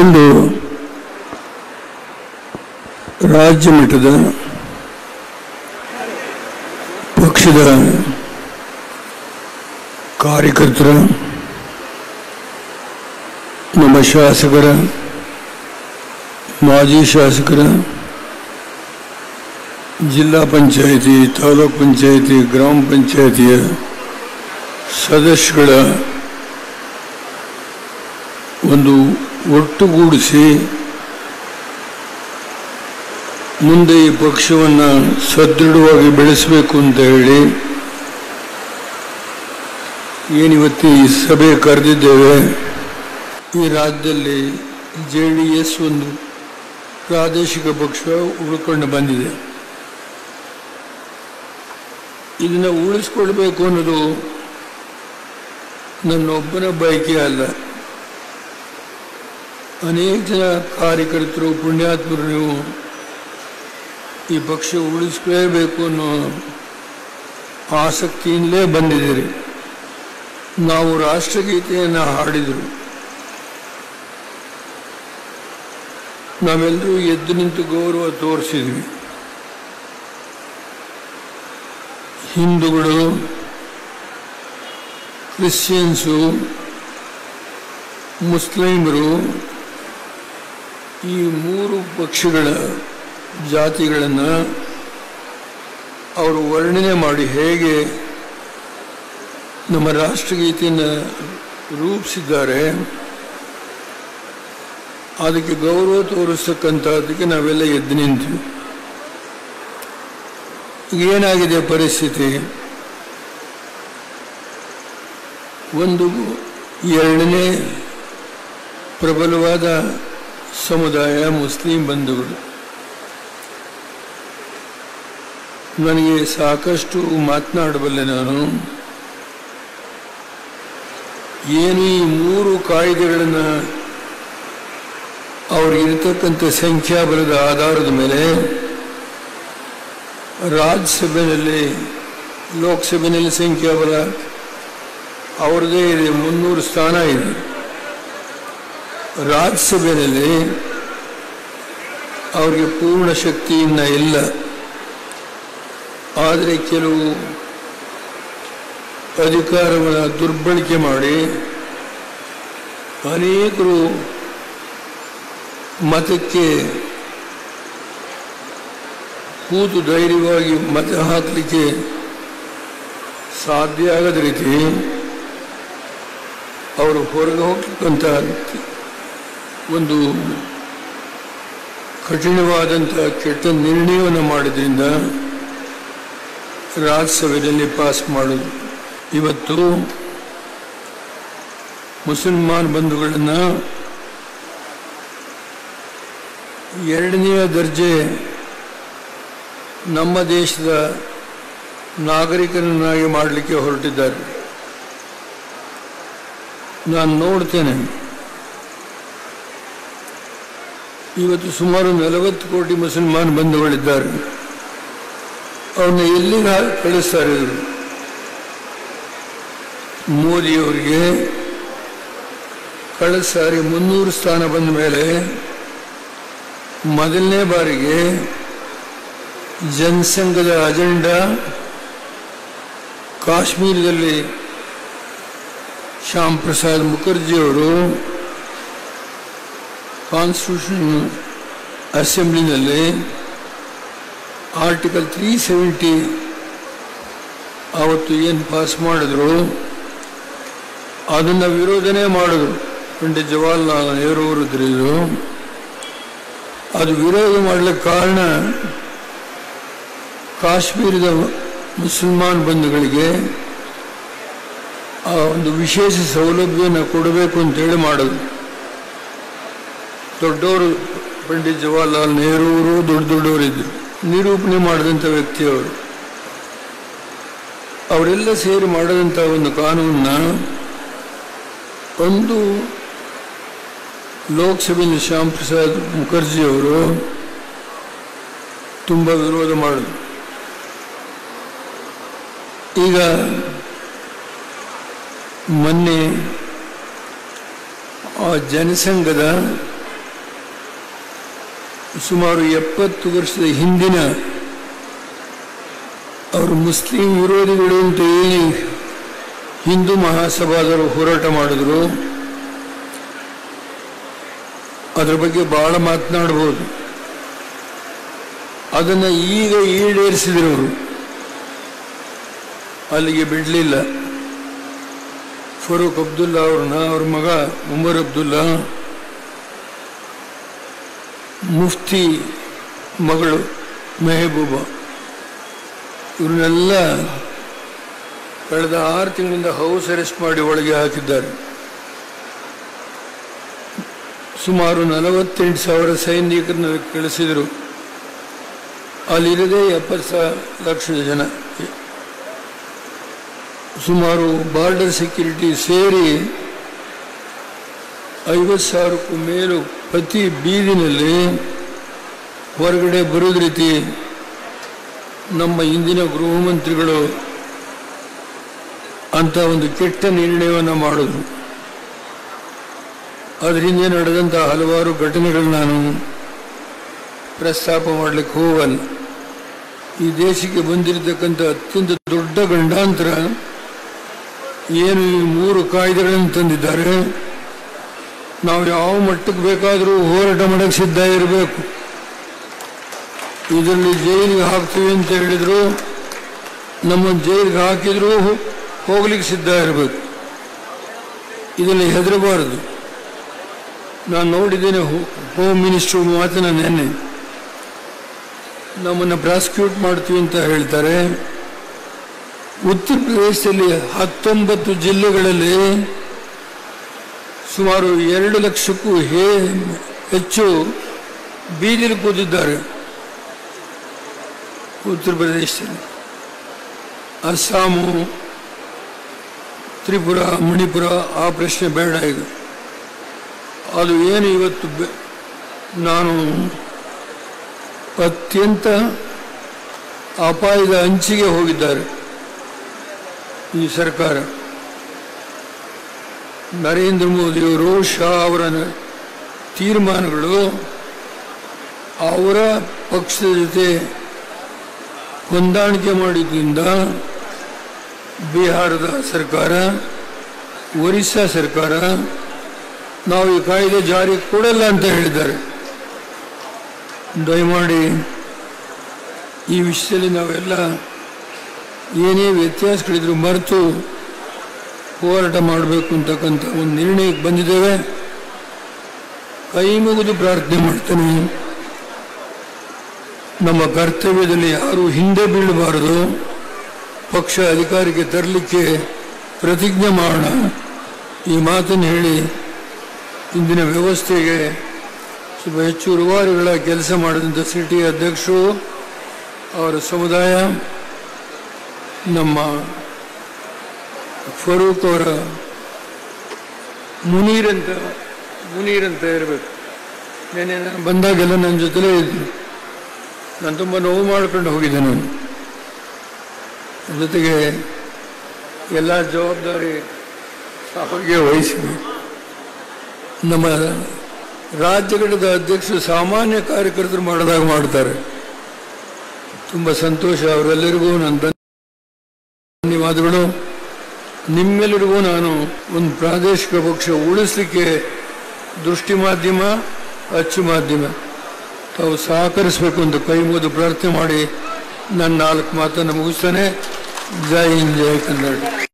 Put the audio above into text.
ಒಂದು ರಾಜ್ಯ ಮಟ್ಟದ ಪಕ್ಷದ ಕಾರ್ಯಕರ್ತರ ನಮ್ಮ ಶಾಸಕರ ಮಾಜಿ ಶಾಸಕರ ಜಿಲ್ಲಾ ಪಂಚಾಯಿತಿ ತಾಲೂಕ್ ಪಂಚಾಯಿತಿ ಗ್ರಾಮ ಪಂಚಾಯಿತಿಯ ಸದಸ್ಯಗಳ ಒಂದು ಒಟ್ಟುಗೂಡಿಸಿ ಮುಂದೆ ಈ ಪಕ್ಷವನ್ನು ಸದೃಢವಾಗಿ ಬೆಳೆಸಬೇಕು ಅಂತ ಹೇಳಿ ಏನಿವತ್ತು ಈ ಸಭೆ ಕರೆದಿದ್ದೇವೆ ಈ ರಾಜ್ಯದಲ್ಲಿ ಜೆ ಡಿ ಎಸ್ ಒಂದು ಪ್ರಾದೇಶಿಕ ಪಕ್ಷ ಉಳ್ಕೊಂಡು ಬಂದಿದೆ ಇದನ್ನು ಉಳಿಸ್ಕೊಳ್ಬೇಕು ಅನ್ನೋದು ನನ್ನೊಬ್ಬನ ಬಯಕೆ ಅಲ್ಲ ಅನೇಕ ಜನ ಕಾರ್ಯಕರ್ತರು ಪುಣ್ಯಾತ್ಮರು ನೀವು ಈ ಪಕ್ಷ ಉಳಿಸ್ಕೊಳ್ಳೇಬೇಕು ಅನ್ನೋ ಆಸಕ್ತಿಯಿಂದಲೇ ಬಂದಿದ್ದೀರಿ ನಾವು ರಾಷ್ಟ್ರಗೀತೆಯನ್ನು ಹಾಡಿದರು ನಾವೆಲ್ಲರೂ ಎದ್ದು ನಿಂತು ಗೌರವ ತೋರಿಸಿದ್ವಿ ಹಿಂದೂಗಳು ಕ್ರಿಶ್ಚಿಯನ್ಸು ಮುಸ್ಲಿಮರು ಈ ಮೂರು ಪಕ್ಷಗಳ ಜಾತಿಗಳನ್ನು ಅವರು ವರ್ಣನೆ ಮಾಡಿ ಹೇಗೆ ನಮ್ಮ ರಾಷ್ಟ್ರಗೀತೆಯನ್ನು ರೂಪಿಸಿದ್ದಾರೆ ಅದಕ್ಕೆ ಗೌರವ ತೋರಿಸ್ತಕ್ಕಂಥದ್ದಕ್ಕೆ ನಾವೆಲ್ಲ ಎದ್ದು ನಿಂತೀವಿ ಈಗ ಏನಾಗಿದೆ ಪರಿಸ್ಥಿತಿ ಒಂದು ಎರಡನೇ ಪ್ರಬಲವಾದ ಸಮುದಾಯ ಮುಸ್ಲಿಂ ಬಂಧುಗಳು ನನಗೆ ಸಾಕಷ್ಟು ಮಾತನಾಡಬಲ್ಲೆ ನಾನು ಏನು ಈ ಮೂರು ಕಾಯ್ದೆಗಳನ್ನು ಅವ್ರಿಗಿರ್ತಕ್ಕಂಥ ಸಂಖ್ಯಾಬಲದ ಆಧಾರದ ಮೇಲೆ ರಾಜ್ಯಸಭೆಯಲ್ಲಿ ಲೋಕಸಭೆಯಲ್ಲಿ ಸಂಖ್ಯಾಬಲ ಅವ್ರದ್ದೇ ಇದೆ ಮುನ್ನೂರು ಸ್ಥಾನ ಇದೆ ರಾಜ್ಯಸಭೆಯಲ್ಲಿ ಅವರಿಗೆ ಪೂರ್ಣ ಶಕ್ತಿಯಿಂದ ಇಲ್ಲ ಆದರೆ ಕೆಲವು ಅಧಿಕಾರವನ್ನು ದುರ್ಬಳಕೆ ಮಾಡಿ ಅನೇಕರು ಮತಕ್ಕೆ ಕೂತು ಧೈರ್ಯವಾಗಿ ಮತ ಹಾಕಲಿಕ್ಕೆ ಸಾಧ್ಯ ಆಗದ ರೀತಿ ಅವರು ಹೊರಗೆ ಹೋಗ್ತಕ್ಕಂಥ ಒಂದು ಕಠಿಣವಾದಂಥ ಕೆಟ್ಟ ನಿರ್ಣಯವನ್ನು ಮಾಡಿದ್ರಿಂದ ರಾಜ್ಯಸಭೆಯಲ್ಲಿ ಪಾಸ್ ಮಾಡೋದು ಇವತ್ತು ಮುಸಲ್ಮಾನ್ ಬಂಧುಗಳನ್ನು ಎರಡನೆಯ ದರ್ಜೆ ನಮ್ಮ ದೇಶದ ನಾಗರಿಕರನ್ನಾಗಿ ಮಾಡಲಿಕ್ಕೆ ಹೊರಟಿದ್ದಾರೆ ನಾನು ನೋಡ್ತೇನೆ ಇವತ್ತು ಸುಮಾರು ನಲವತ್ತು ಕೋಟಿ ಮುಸಲ್ಮಾನ್ ಬಂಧುಗಳಿದ್ದಾರೆ ಅವ್ರನ್ನ ಎಲ್ಲಿಗೆ ಕಳಿಸ್ತಾರೆ ಇವರು ಮೋದಿಯವರಿಗೆ ಕಳೆದ ಸಾರಿ ಮುನ್ನೂರು ಸ್ಥಾನ ಬಂದ ಮೇಲೆ ಮೊದಲನೇ ಬಾರಿಗೆ ಜನಸಂಘದ ಅಜೆಂಡಾ ಕಾಶ್ಮೀರದಲ್ಲಿ ಶ್ಯಾಮ್ ಪ್ರಸಾದ್ ಮುಖರ್ಜಿಯವರು ಕಾನ್ಸ್ಟಿಟ್ಯೂಷನ್ ಅಸೆಂಬ್ಲಿನಲ್ಲಿ ಆರ್ಟಿಕಲ್ ತ್ರೀ ಸೆವೆಂಟಿ ಆವತ್ತು ಏನು ಪಾಸ್ ಮಾಡಿದ್ರು ಅದನ್ನು ವಿರೋಧನೆ ಮಾಡಿದ್ರು ಪಂಡಿತ್ ಜವಾಹರ್ಲಾಲ್ ನೆಹರು ಅವರು ಇದ್ರಿದ್ರು ಅದು ವಿರೋಧ ಮಾಡಲಿಕ್ಕೆ ಕಾರಣ ಕಾಶ್ಮೀರದ ಮುಸಲ್ಮಾನ್ ಬಂಧುಗಳಿಗೆ ಆ ಒಂದು ವಿಶೇಷ ಸೌಲಭ್ಯವನ್ನು ಕೊಡಬೇಕು ಅಂತೇಳಿ ಮಾಡೋದು ದೊಡ್ಡವರು ಪಂಡಿತ್ ಜವಾಹರ್ಲಾಲ್ ನೆಹರು ಅವರು ದೊಡ್ಡ ದೊಡ್ಡವರಿದ್ದರು ನಿರೂಪಣೆ ಮಾಡಿದಂಥ ವ್ಯಕ್ತಿಯವರು ಅವರೆಲ್ಲ ಸೇರಿ ಮಾಡಿದಂಥ ಒಂದು ಕಾನೂನನ್ನ ಒಂದು ಲೋಕಸಭೆಯಲ್ಲಿ ಶ್ಯಾಮ್ ಪ್ರಸಾದ್ ಮುಖರ್ಜಿ ಅವರು ತುಂಬ ವಿರೋಧ ಮಾಡಿದ್ರು ಈಗ ಮೊನ್ನೆ ಆ ಜನಸಂಘದ ಸುಮಾರು ಎಪ್ಪತ್ತು ವರ್ಷದ ಹಿಂದಿನ ಅವರು ಮುಸ್ಲಿಂ ವಿರೋಧಿಗಳು ಅಂತ ಏನು ಹಿಂದೂ ಮಹಾಸಭಾದವರು ಹೋರಾಟ ಮಾಡಿದ್ರು ಅದರ ಬಗ್ಗೆ ಬಹಳ ಮಾತನಾಡ್ಬೋದು ಅದನ್ನು ಈಗ ಈಡೇರಿಸಿದ್ರು ಅವರು ಅಲ್ಲಿಗೆ ಬಿಡಲಿಲ್ಲ ಫರೂಕ್ ಅಬ್ದುಲ್ಲಾ ಅವ್ರನ್ನ ಅವ್ರ ಮಗ ಉಮರ್ ಅಬ್ದುಲ್ಲಾ ಮುಫ್ತಿ ಮಗಳು ಮೆಹಬೂಬ ಇವ್ರನ್ನೆಲ್ಲ ಕಳೆದ ಆರು ತಿಂಗಳಿಂದ ಹೌಸ್ ಅರೆಸ್ಟ್ ಮಾಡಿ ಒಳಗೆ ಹಾಕಿದ್ದಾರೆ ಸುಮಾರು ನಲವತ್ತೆಂಟು ಸಾವಿರ ಸೈನಿಕರನ್ನ ಕಳಿಸಿದರು ಅಲ್ಲಿರದೆ ಎಪ್ಪತ್ತು ಸಾವಿರ ಲಕ್ಷದ ಜನ ಸುಮಾರು ಬಾರ್ಡರ್ ಸೆಕ್ಯೂರಿಟಿ ಸೇರಿ ಐವತ್ತು ಸಾವಿರಕ್ಕೂ ಮೇಲು ಪ್ರತಿ ಬೀದಿನಲ್ಲಿ ಹೊರಗಡೆ ಬರೋದ ರೀತಿ ನಮ್ಮ ಇಂದಿನ ಗೃಹ ಮಂತ್ರಿಗಳು ಅಂತ ಒಂದು ಕೆಟ್ಟ ನಿರ್ಣಯವನ್ನು ಮಾಡಿದ್ರು ಅದರಿಂದ ನಡೆದಂಥ ಹಲವಾರು ಘಟನೆಗಳು ನಾನು ಪ್ರಸ್ತಾಪ ಮಾಡಲಿಕ್ಕೆ ಹೋಗಲ್ಲ ಈ ದೇಶಕ್ಕೆ ಬಂದಿರತಕ್ಕಂಥ ಅತ್ಯಂತ ದೊಡ್ಡ ಗಂಡಾಂತರ ಏನು ಈ ಮೂರು ಕಾಯ್ದೆಗಳನ್ನು ತಂದಿದ್ದಾರೆ ನಾವು ಯಾವ ಮಟ್ಟಕ್ಕೆ ಬೇಕಾದರೂ ಹೋರಾಟ ಮಾಡಕ್ಕೆ ಸಿದ್ಧ ಇರಬೇಕು ಇದರಲ್ಲಿ ಜೈಲಿಗೆ ಹಾಕ್ತೀವಿ ಅಂತ ಹೇಳಿದ್ರು ನಮ್ಮ ಜೈಲಿಗೆ ಹಾಕಿದ್ರು ಹೋಗ್ಲಿಕ್ಕೆ ಸಿದ್ಧ ಇರಬೇಕು ಇದರಲ್ಲಿ ಹೆದರಬಾರದು ನಾನು ನೋಡಿದ್ದೇನೆ ಹೋಮ್ ಮಿನಿಸ್ಟ್ರು ಮಾತನ್ನ ನೆನ್ನೆ ನಮ್ಮನ್ನು ಪ್ರಾಸಿಕ್ಯೂಟ್ ಮಾಡ್ತೀವಿ ಅಂತ ಹೇಳ್ತಾರೆ ಉತ್ತರ ಪ್ರದೇಶದಲ್ಲಿ ಹತ್ತೊಂಬತ್ತು ಜಿಲ್ಲೆಗಳಲ್ಲಿ ಸುಮಾರು ಎರಡು ಲಕ್ಷಕ್ಕೂ ಹೇ ಹೆಚ್ಚು ಬೀದಿಲಿ ಕೂತಿದ್ದಾರೆ ಉತ್ತರ ಪ್ರದೇಶದಲ್ಲಿ ಅಸ್ಸಾಮು ತ್ರಿಪುರ ಮಣಿಪುರ ಆ ಪ್ರಶ್ನೆ ಬೇಡ ಈಗ ಅದು ಏನು ಇವತ್ತು ಬೆ- ನಾನು ಅತ್ಯಂತ ಅಪಾಯದ ಅಂಚಿಗೆ ಹೋಗಿದ್ದಾರೆ ಈ ಸರ್ಕಾರ ನರೇಂದ್ರ ಮೋದಿಯವರು ಶಾ ಅವರ ನ- ತೀರ್ಮಾನಗಳು ಅವರ ಪಕ್ಷದ ಜೊತೆ ಹೊಂದಾಣಿಕೆ ಮಾಡಿದ್ರಿಂದ ಬಿಹಾರದ ಸರ್ಕಾರ ಒರಿಸ್ಸಾ ಸರ್ಕಾರ ನಾವು ಈ ಕಾಯ್ದೆ ಜಾರಿ ಕೊಡಲ್ಲ ಅಂತ ಹೇಳಿದ್ದಾರೆ ದಯಮಾಡಿ ಈ ವಿಷಯದಲ್ಲಿ ನಾವೆಲ್ಲ ಏನೇ ವ್ಯತ್ಯಾಸಗಳಿದ್ರು ಮರೆತು ಹೋರಾಟ ಮಾಡಬೇಕು ಅಂತಕ್ಕಂಥ ಒಂದು ನಿರ್ಣಯಕ್ಕೆ ಬಂದಿದ್ದೇವೆ ಕೈ ಮುಗಿದು ಪ್ರಾರ್ಥನೆ ಮಾಡ್ತೇನೆ ನಮ್ಮ ಕರ್ತವ್ಯದಲ್ಲಿ ಯಾರು ಹಿಂದೆ ಬೀಳಬಾರದು ಪಕ್ಷ ಅಧಿಕಾರಕ್ಕೆ ತರಲಿಕ್ಕೆ ಪ್ರತಿಜ್ಞೆ ಮಾಡೋಣ ಈ ಮಾತನ್ನು ಹೇಳಿ ಇಂದಿನ ವ್ಯವಸ್ಥೆಗೆ ಸ್ವಲ್ಪ ಹೆಚ್ಚು ರೂವಾರಿಗಳ ಕೆಲಸ ಮಾಡಿದಂಥ ಸಿಟಿ ಅಧ್ಯಕ್ಷರು ಅವರ ಸಮುದಾಯ ನಮ್ಮ ಫರೂಕ್ ಅವರ ಮುನೀರ್ ಅಂತ ಮುನೀರ್ ಅಂತ ಇರಬೇಕು ನೆನೆ ನಾನು ಬಂದಾಗೆಲ್ಲ ನನ್ನ ಜೊತೆಲೇ ಇದ್ದರು ನಾನು ತುಂಬ ನೋವು ಮಾಡ್ಕೊಂಡು ಹೋಗಿದ್ದೆ ನಾನು ಜೊತೆಗೆ ಎಲ್ಲ ಜವಾಬ್ದಾರಿ ಅವರಿಗೆ ವಹಿಸಿದೆ ನಮ್ಮ ರಾಜ್ಯಘಟದ ಅಧ್ಯಕ್ಷರು ಸಾಮಾನ್ಯ ಕಾರ್ಯಕರ್ತರು ಮಾಡಿದಾಗ ಮಾಡ್ತಾರೆ ತುಂಬ ಸಂತೋಷ ಅವರೆಲ್ಲರಿಗೂ ನನ್ನ ಧನ್ಯವಾದಗಳು ನಿಮ್ಮೆಲ್ಲರಿಗೂ ನಾನು ಒಂದು ಪ್ರಾದೇಶಿಕ ಪಕ್ಷ ಉಳಿಸ್ಲಿಕ್ಕೆ ದೃಷ್ಟಿ ಮಾಧ್ಯಮ ಅಚ್ಚು ಮಾಧ್ಯಮ ತಾವು ಸಹಕರಿಸಬೇಕು ಅಂತ ಕೈ ಮುಗಿದು ಪ್ರಾರ್ಥನೆ ಮಾಡಿ ನನ್ನ ನಾಲ್ಕು ಮಾತನ್ನು ಮುಗಿಸ್ತೇನೆ ಜೈ ಹಿಂದ್ ಜೈ ಕನ್ನಡ